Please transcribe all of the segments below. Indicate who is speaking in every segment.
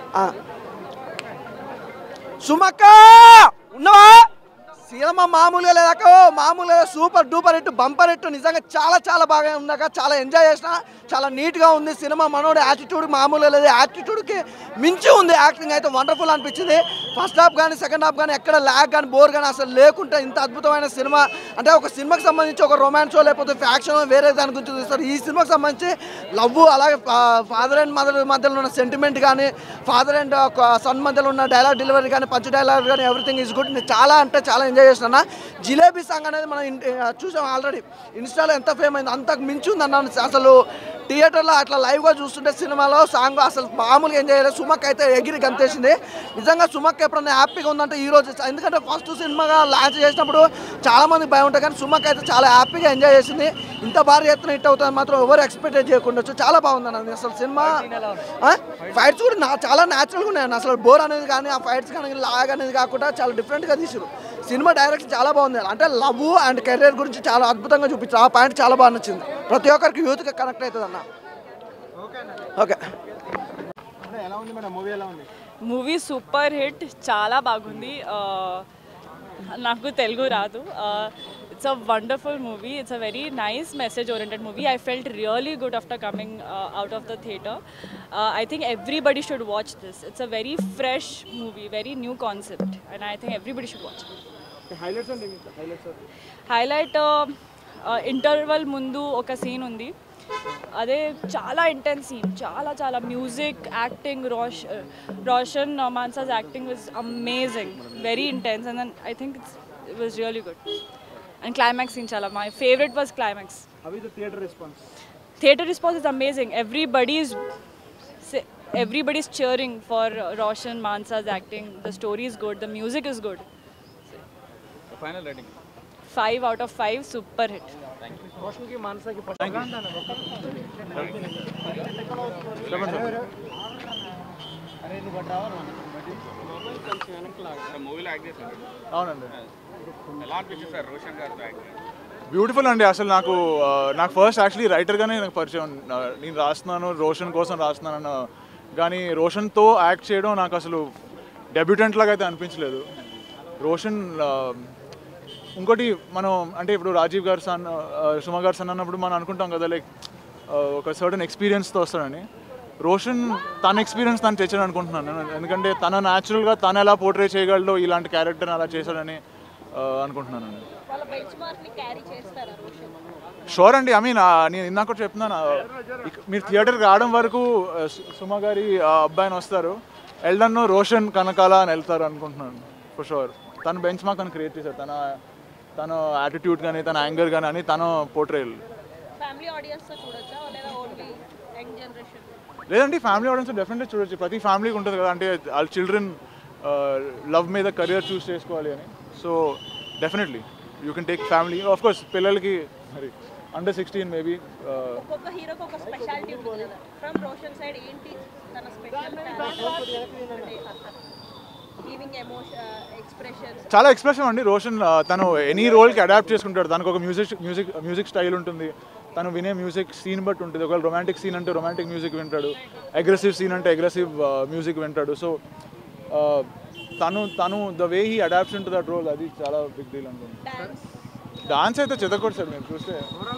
Speaker 1: ఆ. సుమక్క ఉన్నవా సినిమా మామూలుగా లేదాక ఓ మామూలుగా super duper hit bumper hit నిజంగా చాలా చాలా బాగా ఉందాక చాలా ఎంజాయ్ చేసిన చాలా నీట్గా ఉంది సినిమా మనోడి యాటిట్యూడ్ మామూలుగా లేదు యాటిట్యూడ్కి మించి ఉంది యాక్టింగ్ అయితే వండర్ఫుల్ అనిపించింది ఫస్ట్ హాఫ్ కానీ సెకండ్ హాఫ్ కానీ ఎక్కడ ల్యాగ్ కానీ బోర్ కానీ అసలు లేకుండా ఇంత అద్భుతమైన సినిమా అంటే ఒక సినిమాకి సంబంధించి ఒక రొమాన్సో లేకపోతే ఫ్యాక్షన్ వేరే దాని గురించి చూస్తారు ఈ సినిమాకి సంబంధించి లవ్ అలాగే ఫాదర్ అండ్ మదర్ మధ్యలో ఉన్న సెంటిమెంట్ కానీ ఫాదర్ అండ్ సన్ మధ్యలో ఉన్న డైలాగ్ డెలివరీ కానీ పంచ్ డైలాగ్ కానీ ఎవ్రీథింగ్ ఈజ్ గుడ్ నేను చాలా అంటే చాలా ఎంజాయ్ చేసిన జిలేబీ సాంగ్ అనేది మనం ఇన్- ఆ, చూసాం ఆల్రెడీ ఇన్స్టాలో ఎంత ఫేమ్ అయింది అంతకు మించి ఉంది అన్నాను అసలు థియేటర్లో అట్లా లైవ్గా చూస్తుంటే సినిమాలో సాంగ్ అసలు మామూలుగా ఎంజాయ్ చేయలేదు సుమక్ అయితే ఎగిరి గంతేసింది నిజంగా సుమక్ ఎప్పుడన్నా హ్యాపీగా ఉందంటే ఈ రోజు ఎందుకంటే ఫస్ట్ సినిమాగా లాంచ్ చేసినప్పుడు చాలా మంది భయం ఉంటుంది కానీ సుమక్ అయితే చాలా హ్యాపీగా ఎంజాయ్ చేసింది ఇంత భారీ ఎత్తున హిట్ అవుతుంది మాత్రం ఎవరు ఎక్స్పెక్ట్ చేయకుండా చాలా బాగుంది అన్నది అసలు సినిమా ఫైట్స్ కూడా నా చాలా న్యాచురల్గా ఉన్నాయి అసలు బోర్ అనేది కానీ ఆ ఫైట్స్ కానీ లాగ్ అనేది కాకుండా చాలా డిఫరెంట్గా తీసారు సినిమా డైరెక్షన్ చాలా బాగుంది అంటే లవ్ అండ్ కెరీర్ గురించి చాలా అద్భుతంగా చూపించారు ఆ పాయింట్ చాలా బాగా నచ్చింది ప్రతి ఒక్కరికి యూత్కి కనెక్ట్ అవుతుంది అన్న ఓకే
Speaker 2: ఎలా ఉంది మేడం మూవీ ఎలా ఉంది
Speaker 3: మూవీ సూపర్ హిట్ చాలా బాగుంది ఆ, నాకు తెలుగు రాదు it's a wonderful movie it's a very nice message oriented movie I felt really good after coming out of the theatre I think everybody should watch this it's a very fresh movie very new concept and I think everybody should watch
Speaker 2: highlights అండి highlights
Speaker 3: highlight interval ముందు ఒక scene ఉంది అదే చాలా intense scene చాలా చాలా music acting రోష్ రోషన్ మాన్సాస్ acting was amazing very intense and then I think it's it was really good and climax scene చాలా మై ఫేవరెట్ వాజ్ క్లైమాక్స్
Speaker 2: అవి the theatre response
Speaker 3: theatre response is amazing everybody is everybody is cheering for uh, Roshan Mansa's acting. The story is good. The music is good.
Speaker 4: Final rating
Speaker 3: Five out of five, super hit.
Speaker 2: రోషన్కి మానసాకి
Speaker 4: మూవీలో act చేశారు
Speaker 5: అవునండి
Speaker 4: ఎలా అనిపించింది sir Roshan గారితో acting
Speaker 5: beautiful అండి అసలు నాకు ఆ, నాకు ఫస్ట్ యాక్చువల్లీ రైటర్గానే నాకు పరిచయం ఆ, నేను రాస్తున్నాను రోషన్ కోసం రాస్తున్నాను కానీ రోషన్తో యాక్ట్ చేయడం నాకు అసలు డెబ్యూటెంట్ లాగా అయితే అనిపించలేదు రోషన్ ఆ, ఇంకోటి మనం అంటే ఇప్పుడు రాజీవ్ గారు సన్ ఆ, సుమ గారు సన్ అన్నప్పుడు మనం అనుకుంటాం కదా లైక్ ఒక సర్టన్ ఎక్స్పీరియన్స్తో వస్తాడని రోషన్ తన ఎక్స్పీరియన్స్ తను తెచ్చాడు అనుకుంటున్నాను నేను. ఎందుకంటే తన న్యాచురల్గా తను ఎలా పోర్ట్రే చేయగలడో ఇలాంటి క్యారెక్టర్ని అలా చేశాడని ఆ, అనుకుంటున్నాను నేను
Speaker 6: వాళ్ళ బెంచ్ మార్క్ ని క్యారీ చేస్తారా రోషన్
Speaker 5: షూర్ అండి ఐ మీన్ నేను ఇందాక కూడా చెప్తున్నాను ఆ, ఇక- మీరు థియేటర్కి రావడం వరకు ఆ, సు- సుమ గారి ఆ అబ్బాయిని వస్తారు ఎల్డన్ రోషన్ కనకాల అని వెళ్తారు అనుకుంటున్నాను ఫర్ షూర్ తను బెంచ్ మార్క్ అని క్రియేట్ చేశారు తన తన యాటిట్యూడ్ కానీ తన యాంగర్ కానీ అని తన పోర్ట్రేయల్
Speaker 6: ఫ్యామిలీ ఆడియన్స్ తో చూడొచ్చా లేదా ఓన్లీ యంగ్ జనరేషన్
Speaker 5: లేదండి ఫ్యామిలీ ఆడియన్స్ డెఫినెట్లీ చూడొచ్చు ప్రతి ఫ్యామిలీకి ఉంటుంది కదా అంటే వాళ్ళ చిల్డ్రన్ లవ్ మీద కెరియర్ చూస్ చేసుకోవాలి అని so definitely you can take family of course పిల్లలకి మరి అండర్ సిక్స్టీన్ మేబీ
Speaker 6: ఒక్కొక్క హీరోకి ఒక స్పెషాలిటీ ఉంటుంది కదా ఫ్రమ్ రోషన్ సైడ్ ఏంటి తన స్పెషల్ గివింగ్ ఎమోషన్ ఎక్స్ప్రెషన్స్
Speaker 5: చాలా ఎక్స్ప్రెషన్ అండి రోషన్ ఆ, తను ఎనీ రోల్కి అడాప్ట్ చేసుకుంటాడు తనకు ఒక మ్యూజిక్ మ్యూజిక్ మ్యూజిక్ స్టైల్ ఉంటుంది తను వినే మ్యూజిక్ సీన్ బట్టి ఉంటుంది ఒకవేళ రొమాంటిక్ సీన్ అంటే రొమాంటిక్ మ్యూజిక్ వింటాడు అగ్రెసివ్ సీన్ అంటే అగ్రెసివ్ మ్యూజిక్ వింటాడు సో తను తను the way he adapts to that role అది చాలా బిగ్ డీల్ అనుకుంటుంది
Speaker 6: డాన్స్
Speaker 5: డాన్స్ అయితే చెదకొడు సార్ మీరు చూస్తే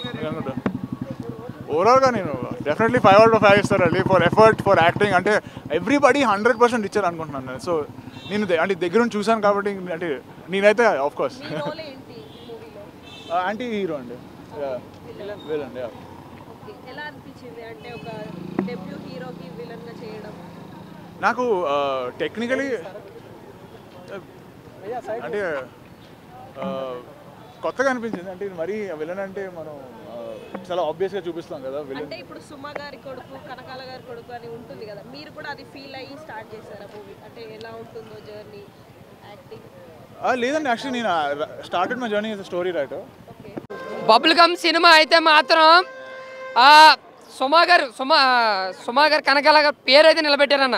Speaker 5: ఓవరాల్గా నేను definitely five out of five ఇస్తారండి ఫర్ ఎఫర్ట్ ఫర్ యాక్టింగ్ అంటే ఎవ్రీబడి హండ్రెడ్ పర్సెంట్ ఇచ్చారు అనుకుంటున్నాను నేను సో నేను ద- అంటే దగ్గర నుంచి చూశాను కాబట్టి అంటే నేనైతే ఆఫ్ కోర్స్
Speaker 6: మీ రోల్ ఏంటి మూవీలో
Speaker 5: యాంటీ హీరో అండి వేలండి
Speaker 6: ఓకే ఎలా అనిపించింది అంటే ఒక డెబ్యూ హీరోకి విలన్ గా చేయడం
Speaker 5: నాకు టెక్నికలీ అంటే ఆ, కొత్తగా అనిపించింది అంటే ఇది మరీ విలన్ అంటే మనం ఆ, చాలా ఆబ్వియస్గా చూపిస్తాం కదా విలన్
Speaker 6: అంటే ఇప్పుడు సుమ గారి కొడుకు కనకాల గారి కొడుకు అని ఉంటుంది కదా మీరు కూడా అది ఫీల్ అయ్యి స్టార్ట్ చేశారా మూవీ అంటే ఎలా ఉంటుందో జర్నీ యాక్టింగ్
Speaker 5: లేదండి యాక్చువల్లీ నేను started my journey story writer
Speaker 6: okay
Speaker 7: bubble gum సినిమా అయితే మాత్రం ఆ, సుమా గారు సుమా సుమా గారు కనకాల గారు పేరు అయితే నిలబెట్టారన్న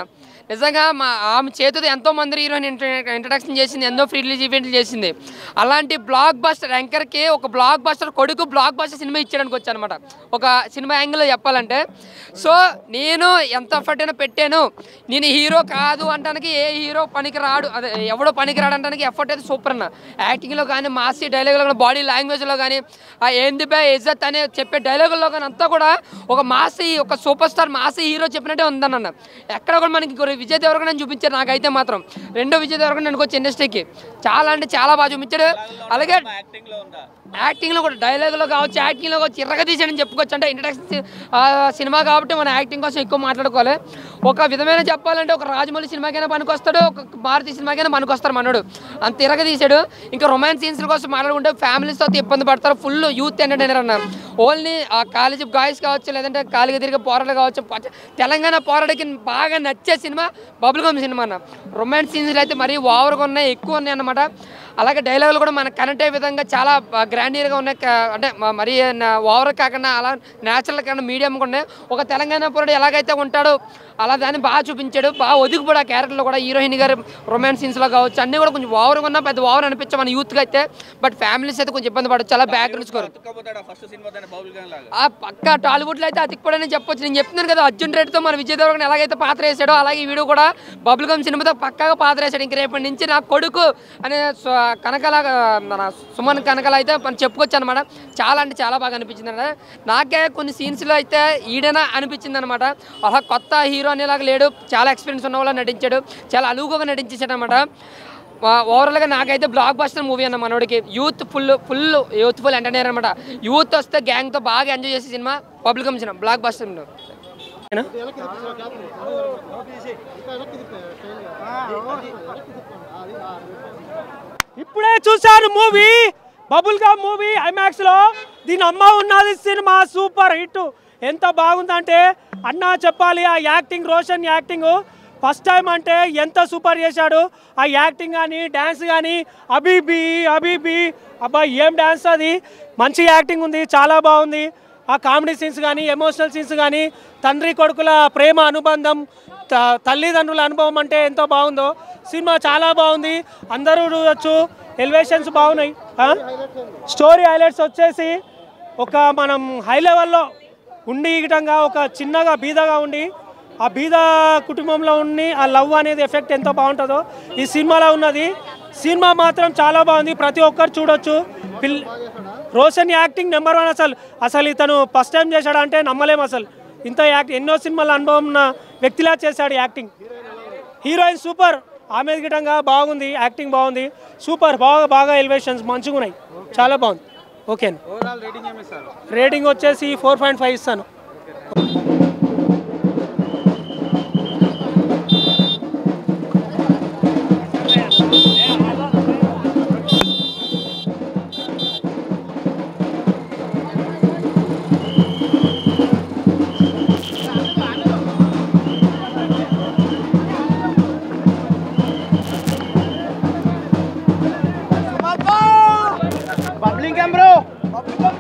Speaker 7: నిజంగా మా ఆమె చేతితో ఎంతో మంది హీరోయిన్ ఇంట్రడక్షన్ చేసింది ఎన్నో ఫ్రీ రిలీజ్ ఈవెంట్లు చేసింది అలాంటి బ్లాక్ బస్టర్ యాంకర్కి ఒక బ్లాక్ బస్టర్ కొడుకు బ్లాక్ బస్టర్ సినిమా ఇచ్చాడనికి వచ్చానమాట ఒక సినిమా యాంగిల్లో చెప్పాలంటే సో నేను ఎంత ఎఫర్ట్ అయినా పెట్టాను నేను హీరో కాదు అంటానికి ఏ హీరో పనికి రాడు అదే ఎవడో పనికి రాడు అంటానికి ఎఫర్ట్ అయితే సూపర్ అన్న యాక్టింగ్లో కానీ మాసి డైలాగులో కానీ బాడీ లాంగ్వేజ్లో కానీ ఆ ఏంది బే ఇజ్జత్ అనే చెప్పే డైలాగుల్లో కానీ అంతా కూడా ఒక మాసి ఒక సూపర్ స్టార్ మాసి హీరో చెప్పినట్టే ఉందన్న ఎక్కడ కూడా మనకి ఇంకో విజయ్ దేవరకొండ చూపించారు నాకైతే మాత్రం రెండో విజయ్ దేవరకొండ నేను వచ్చి ఇండస్ట్రీకి చాలా అంటే చాలా బాగా చూపించాడు అలాగే యాక్టింగ్లో కూడా డైలాగులో కావచ్చు యాక్టింగ్లో కావచ్చు ఇర్రగా తీసాడని చెప్పుకోవచ్చు అంటే ఇంట్రడక్షన్ సినిమా కాబట్టి మన యాక్టింగ్ కోసం ఎక్కువ మాట్లాడుకోవాలి ఒక విధమైన చెప్పాలంటే ఒక రాజమౌళి సినిమాకైనా పనికొస్తాడు ఒక భారతీయ సినిమాకైనా పనికొస్తారు మనోడు అంత ఇరగ తీసాడు ఇంకా రొమాన్స్ సీన్స్ కోసం మాట్లాడుకుంటే ఫ్యామిలీస్తో ఇబ్బంది పడతారు ఫుల్ యూత్ ఎంటర్టైనర్ అన్న ఓన్లీ ఆ కాలేజీ బాయ్స్ కావచ్చు లేదంటే కాలిగా తిరిగే పోరాడు కావచ్చు పచ్చ- తెలంగాణ పోరాడికి బాగా నచ్చే సినిమా బబుల్ గమ్ సినిమా అన్న రొమాన్స్ సీన్స్లు అయితే మరీ ఓవర్గా ఉన్నాయి ఎక్కువ ఉన్నాయి అన్నమాట అలాగే డైలాగులు కూడా మనకు కనెక్ట్ అయ్యే విధంగా చాలా గ్రాండియర్గా ఉన్నాయి క- అంటే మ- మరీ ఓవర్ కాకుండా అలా న్యాచురల్ కాకుండా మీడియంగా ఉన్నాయి ఒక తెలంగాణ పోరాడు ఎలాగైతే ఉంటాడో అలా దాన్ని బాగా చూపించాడు బాగా ఒదిగిపోడు ఆ క్యారెక్టర్లో కూడా హీరోయిన్ గారు రొమాన్స్ సీన్స్లో కావచ్చు అన్నీ కూడా కొంచెం ఓవర్గా ఉన్నా పెద్ద ఓవర్ అనిపించే మన యూత్కి అయితే బట్ ఫ్యామిలీస్ అయితే కొంచెం ఇబ్బంది పడచ్చు చాలా బ్యాక్గ్రౌండ్ స్కోర్
Speaker 4: ఫస్ట్ సినిమా బౌల్ గన్ లాగా
Speaker 7: ఆ పక్క టాలీవుడ్లో అయితే అతికిపోడని చెప్పొచ్చు నేను చెప్తున్నాను కదా అర్జున్ రెడ్డితో మన విజయ్ దేవరకొండ ఎలాగైతే పాత్ర వేసాడో అలాగే ఈ వీడు కూడా బబుల్ గమ్ సినిమాతో పక్కాగా పాత్ర వేసాడు ఇంక రేపటి నుంచి నా కొడుకు అనే సు- కనకల మన సుమన్ కనకల అయితే మనం చెప్పుకోవచ్చు అనమాట చాలా అంటే చాలా బాగా అనిపించింది అనమాట నాకే కొన్ని సీన్స్లో అయితే ఈడనా అనిపించింది అనమాట అలా కొత్త హీరో అనేలాగా లేడు చాలా ఎక్స్పీరియన్స్ ఉన్న వాళ్ళ నటించాడు చాలా అలుగుగా నటించేసాడు అనమాట ఓవరాల్గా నాకైతే బ్లాక్ బస్టర్ మూవీ అన్న మనోడికి youth full full youth full entertainer అనమాట యూత్ వస్తే గ్యాంగ్తో బాగా ఎంజాయ్ చేసే సినిమా పబ్లిక్ సినిమా బ్లాక్ బస్టర్
Speaker 8: ఇప్పుడే చూశాను movie bubble gum movie IMAX లో దీని అమ్మ ఉన్నది సినిమా సూపర్ హిట్ ఎంత బాగుందంటే అన్నా చెప్పాలి ఆ acting Roshan acting first time అంటే ఎంత సూపర్ చేశాడు ఆ యాక్టింగ్ కానీ డ్యాన్స్ కానీ అబీబీ అబీబీ అబ్బా ఏం డ్యాన్స్ అది మంచి యాక్టింగ్ ఉంది చాలా బాగుంది ఆ కామెడీ సీన్స్ కానీ ఎమోషనల్ సీన్స్ కానీ తండ్రి కొడుకుల ప్రేమ అనుబంధం త- తల్లిదండ్రుల అనుభవం అంటే ఎంతో బాగుందో సినిమా చాలా బాగుంది అందరూ చూడొచ్చు ఎలివేషన్స్ బాగున్నాయి ఆ? స్టోరీ హైలైట్స్ వచ్చేసి ఒక మనం హై లెవెల్లో ఉండి విధంగా ఒక చిన్నగా బీదగా ఉండి ఆ బీద కుటుంబంలో ఉండి ఆ లవ్ అనేది ఎఫెక్ట్ ఎంతో బాగుంటుందో ఈ సినిమాలో ఉన్నది సినిమా మాత్రం చాలా బాగుంది ప్రతి ఒక్కరు చూడొచ్చు పిల్ రోషన్ యాక్టింగ్ నెంబర్ వన్ అసలు అసలు ఇతను ఫస్ట్ టైం చేశాడు అంటే నమ్మలేము అసలు ఇంత యాక్ట్ ఎన్నో సినిమాల అనుభవం ఉన్న వ్యక్తిలా చేశాడు యాక్టింగ్ హీరోయిన్ సూపర్ ఆమె గిటంగా బాగుంది యాక్టింగ్ బాగుంది సూపర్ బాగా బాగా ఎలివేషన్స్ మంచిగా ఉన్నాయి చాలా బాగుంది ఓకే
Speaker 2: ఓవరాల్ రేటింగ్ ఏమి ఇస్తారు
Speaker 8: రేటింగ్ వచ్చేసి ఫోర్ పాయింట్ ఫైవ్ ఇస్తాను
Speaker 2: బబ్లింగ్ ఏం బ్రో